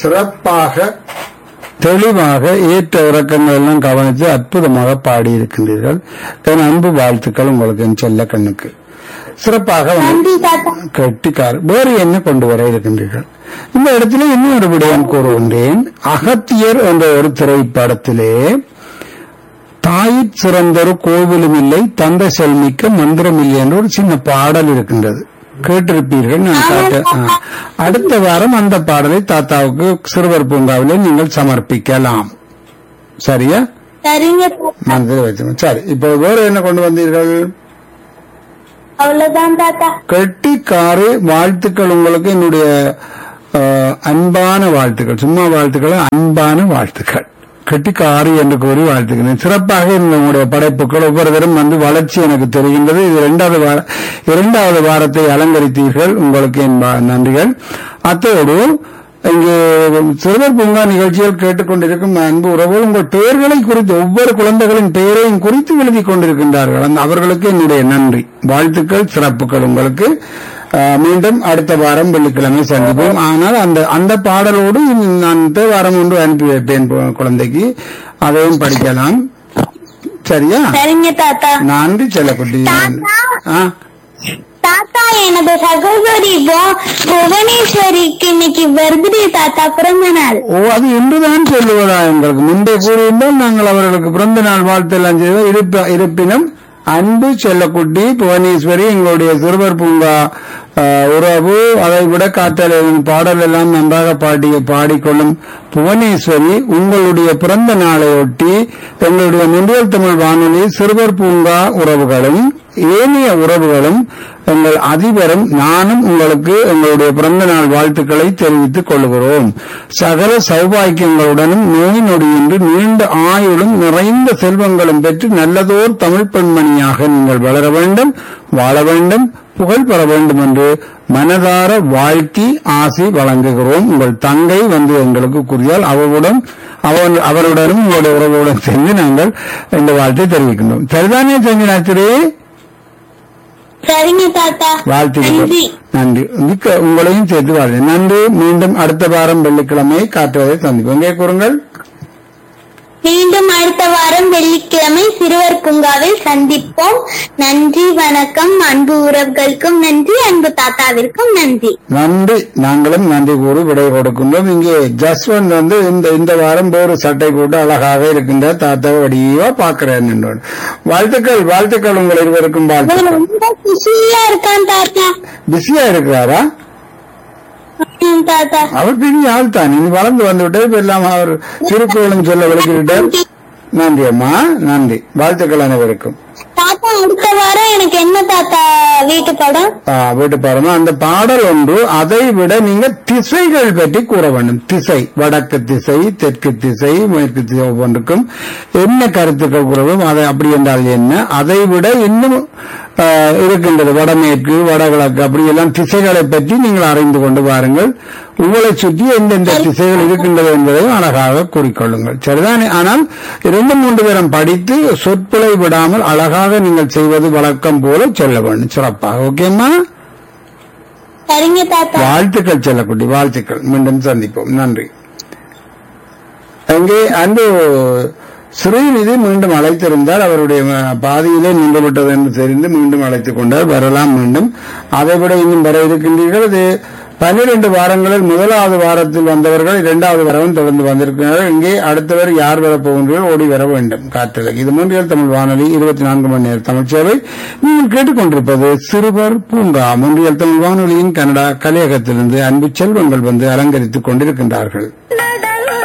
சிறப்பாக தெளிவாக ஏற்ற இறக்கங்கள் எல்லாம் கவனித்து அற்புதமாக பாடியிருக்கின்றீர்கள் என் அன்பு வாழ்த்துக்கள் உங்களுக்கு என் செல்ல கண்ணுக்கு சிறப்பாக வந்து நன்றி தாத்தா கெட்டிக்கார் வேறு என்ன கொண்டு வர இருக்கின்றீர்கள் இந்த இடத்துல இன்னும் ஒரு விடயம் கூறுகின்றேன் அகத்தியர் என்ற ஒரு திரைப்படத்திலே தாயிற் சிறந்தொரு கோவிலும் இல்லை தந்த செல்மிக்க மந்திரம் இல்லை என்ற ஒரு சின்ன பாடல் இருக்கின்றது கேட்டிருப்பீர்கள் நான் காட்ட ஆ. அடுத்த வாரம் அந்த பாடலை தாத்தாவுக்கு சிறுவர் பூங்காவிலே நீங்கள் சமர்ப்பிக்கலாம் சரியா சரிங்க தாத்தா மனதில் வச்சுக்கணும் சரி இப்போ வேறு என்ன கொண்டு வந்தீர்கள் அவ்வளவுதான் தாத்தா கெட்டிக்காரு வாழ்த்துக்கள் உங்களுக்கு என்னுடைய அஹ், அன்பான வாழ்த்துக்கள் சும்மா வாழ்த்துக்கள் அன்பான வாழ்த்துக்கள் கெட்டிக்காரு என்று கூறி வாழ்த்துக்கிறேன் சிறப்பாக இந்த உங்களுடைய படைப்புகள் ஒவ்வொருவரும் வந்து வளர்ச்சி எனக்கு தெரிகின்றது இது இரண்டாவது வார இரண்டாவது வாரத்தை அலங்கரித்தீர்கள் உங்களுக்கு என் வா- நன்றிகள் அத்தோடு இங்கே சிறுவர் பூங்கா நிகழ்ச்சிகள் கேட்டுக்கொண்டிருக்கும் அன்பு உறவு உங்கள் பெயர்களை குறித்து ஒவ்வொரு குழந்தைகளின் பெயரையும் குறித்து எழுதி கொண்டிருக்கின்றார்கள் அந்த அவர்களுக்கு என்னுடைய நன்றி வாழ்த்துக்கள் சிறப்புகள் உங்களுக்கு அஹ், மீண்டும் அடுத்த வாரம் வெள்ளிக்கிழமை சந்திப்போம் ஆனால் அந்த அந்த பாடலோடு நான் அடுத்த வாரம் ஒன்று அனுப்பி வைப்பேன் கு- குழந்தைக்கு அதையும் படிக்கலாம் சரியா சரிங்க தாத்தா நன்றி செல்லக்குட்டி ஆ தாத்தா எனது சகோதரி பு- புவனேஸ்வரிக்கு இன்னைக்கு பர்த்டே தாத்தா பிறந்த நாள் ஓ அது இன்றுதான் சொல்லுவதா எங்களுக்கு முன்பே கூறியிருந்தால் நாங்கள் அவர்களுக்கு பிறந்த நாள் வாழ்த்து எல்லாம் செய்வோம் இருப்ப- இருப்பினும் அன்பு செல்லக்குட்டி புவனேஸ்வரி எங்களுடைய சிறுவர் பூங்கா ஆஹ், உறவு அதை விட காத்தலின் பாடல் எல்லாம் நன்றாக பாடி பாடிக்கொள்ளும் புவனேஸ்வரி உங்களுடைய பிறந்த நாளையொட்டி எங்களுடைய முன்னியல் தமிழ் வானொலி சிறுவர் பூங்கா உறவுகளும் ஏனைய உறவுகளும் எங்கள் அதிபரும் நானும் உங்களுக்கு எங்களுடைய பிறந்த நாள் வாழ்த்துக்களை தெரிவித்துக் கொள்கிறோம் சகல சௌபாக்கியங்களுடனும் நோய் நொடியின்றி நீண்ட ஆயுளும் நிறைந்த செல்வங்களும் பெற்று நல்லதோர் தமிழ் பெண்மணியாக நீங்கள் வளர வேண்டும் வாழ வேண்டும் புகழ் பெற வேண்டும் என்று மனதார வாழ்த்தி ஆசி வழங்குகிறோம் உங்கள் தங்கை வந்து எங்களுக்கு கூறியால் அவருடன் அவன் அவருடனும் உங்களுடைய உறவுடன் சேர்ந்து நாங்கள் இந்த வாழ்த்தை தெரிவிக்கின்றோம் சரிதானே சங்கினாத்திரே சரிங்க தாத்தா வாழ்த்துக்கள் நன்றி நன்றி மிக்க உங்களையும் சேர்த்து வாழ்த்து நன்றி மீண்டும் அடுத்த வாரம் வெள்ளிக்கிழமை காட்டுவதை சந்திப்போம் இங்கே கூறுங்கள் மீண்டும் அடுத்த வாரம் வெள்ளிக்கிழமை சிறுவர் பூங்காவில் சந்திப்போம் நன்றி வணக்கம் அன்பு உறவுகளுக்கும் நன்றி அன்பு தாத்தாவிற்கும் நன்றி நன்றி நாங்களும் நன்றி கூறி விடை கொடுக்கின்றோம் இங்கே ஜஸ்வந்த் வந்து இந்த இந்த வாரம் வேறு சட்டை போட்டு அழகாக இருக்கின்ற தாத்தா வடிவா பார்க்கிறேன் என்னோட வாழ்த்துக்கள் வாழ்த்துக்கள் உங்கள் இருவருக்கும் அவன் வாழ்த்துக்கள் ரொம்ப குஷியா இருக்கான் தாத்தா பிஸியா இருக்கிறாரா ஆமாம் தாத்தா அவர் பெரிய ஆள் தான் இனி வளர்ந்து வந்து விட்டு இப்ப எல்லாம் அவர் திருக்குறளும் சொல்ல விளக்கிவிட்டார் நன்றி அம்மா நன்றி வாழ்த்துக்கள் அனைவருக்கும் தாத்தா அடுத்த வாரம் எனக்கு என்ன தாத்தா வீட்டு படம் ஆ, வீட்டு பாருங்க அந்த பாடல் ஒன்று அதை விட நீங்க திசைகள் பற்றி கூற வேண்டும் திசை வடக்கு திசை தெற்கு திசை மேற்கு திசை ஒவ்வொன்றுக்கும் என்ன கருத்துக்கள் கூறவும் அதை அப்படி என்றால் என்ன அதை விட இன்னும் ஆ, இருக்கின்றது வடமேற்கு வடகிழக்கு அப்படி எல்லாம் திசைகளை பற்றி நீங்கள் அறிந்து கொண்டு வாருங்கள் உங்களை சுற்றி எந்தெந்த திசைகள் இருக்கின்றது என்பதையும் அழகாக கூறிக்கொள்ளுங்கள் சரிதானே ஆனால் இரண்டு மூன்று பேரும் படித்து சொற்களை விடாமல் அழகாக நீங்கள் செய்வது வழக்கம் போல சொல்ல வேண்டும் சிறப்பாக ஓகேம்மா சரிங்க தாத்தா வாழ்த்துக்கள் செல்லக்குட்டி வாழ்த்துக்கள் மீண்டும் சந்திப்போம் நன்றி அங்கே அன்பு ஸ்ரீநிதி மீண்டும் அழைத்திருந்தார் அவருடைய அஹ், பாதியிலே நின்றுவிட்டது என்று தெரிந்து மீண்டும் அழைத்துக் கொண்டார் வரலாம் மீண்டும் அதை விட இன்னும் வர இருக்கின்றீர்கள் இது பன்னிரண்டு வாரங்களில் முதலாவது வாரத்தில் வந்தவர்கள் இரண்டாவது வாரமும் தொடர்ந்து வந்திருக்கிறார்கள் இங்கே அடுத்தவர் யார் வரப் போகின்றீர்கள் ஓடி வர வேண்டும் காற்றலை இது மூன்றியல் தமிழ் வானொலி இருபத்தி நான்கு மணி நேர தமிழ் சேவை நீங்கள் கேட்டுக்கொண்டிருப்பது சிறுவர் பூங்கா மூன்றியல் தமிழ் வானொலியின் கனடா கலையகத்திலிருந்து அன்பு செல்வங்கள் வந்து அலங்கரித்துக் கொண்டிருக்கின்றார்கள்